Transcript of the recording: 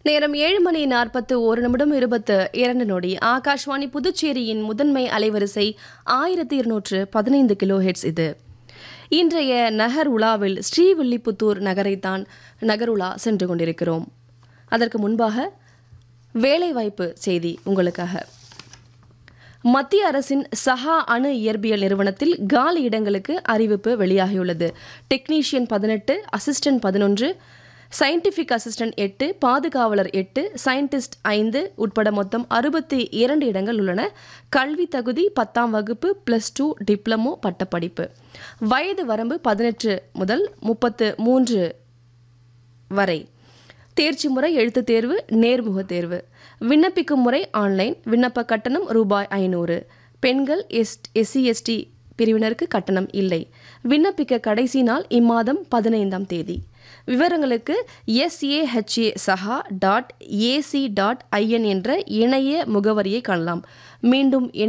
நேரம் ஏழு மணி நாற்பத்து ஒரு நிமிடம் இருபத்து இரண்டு நொடி ஆகாஷ்வாணி புதுச்சேரியின் முதன்மை அலைவரிசை ஆயிரத்தி இருநூற்று பதினைந்து கிலோ ஹெட்ஸ் இது இன்றைய நகர் உலாவில் ஸ்ரீவில்லிபுத்தூர் நகரைத்தான் நகருலா சென்று கொண்டிருக்கிறோம் அதற்கு முன்பாக வேலைவாய்ப்பு செய்தி உங்களுக்காக மத்திய அரசின் சஹா அணு இயற்பியல் நிறுவனத்தில் காலி இடங்களுக்கு அறிவிப்பு வெளியாகியுள்ளது டெக்னீஷியன் பதினெட்டு அசிஸ்டன்ட் பதினொன்று சயின்டிஃபிக் அசிஸ்டன்ட் எட்டு பாதுகாவலர் எட்டு சயின்டிஸ்ட் ஐந்து உட்பட மொத்தம் அறுபத்தி இரண்டு இடங்கள் உள்ளன கல்வி தகுதி பத்தாம் வகுப்பு ப்ளஸ் டூ டிப்ளமோ பட்டப்படிப்பு வயது வரம்பு பதினெட்டு முதல் முப்பத்து மூன்று வரை தேர்ச்சி முறை எழுத்துத் தேர்வு நேர்முக தேர்வு விண்ணப்பிக்கும் முறை ஆன்லைன் விண்ணப்ப கட்டணம் ரூபாய் ஐநூறு பெண்கள் எஸ் எஸ்சி எஸ்டி பிரிவினருக்கு கட்டணம் இல்லை விண்ணப்பிக்க கடைசி நாள் இம்மாதம் பதினைந்தாம் தேதி விவரங்களுக்கு எஸ்ஏஹெச்ஏ சஹா டாட் ஏசி டாட் ஐஎன் என்ற இணைய முகவரியை காணலாம் மீண்டும்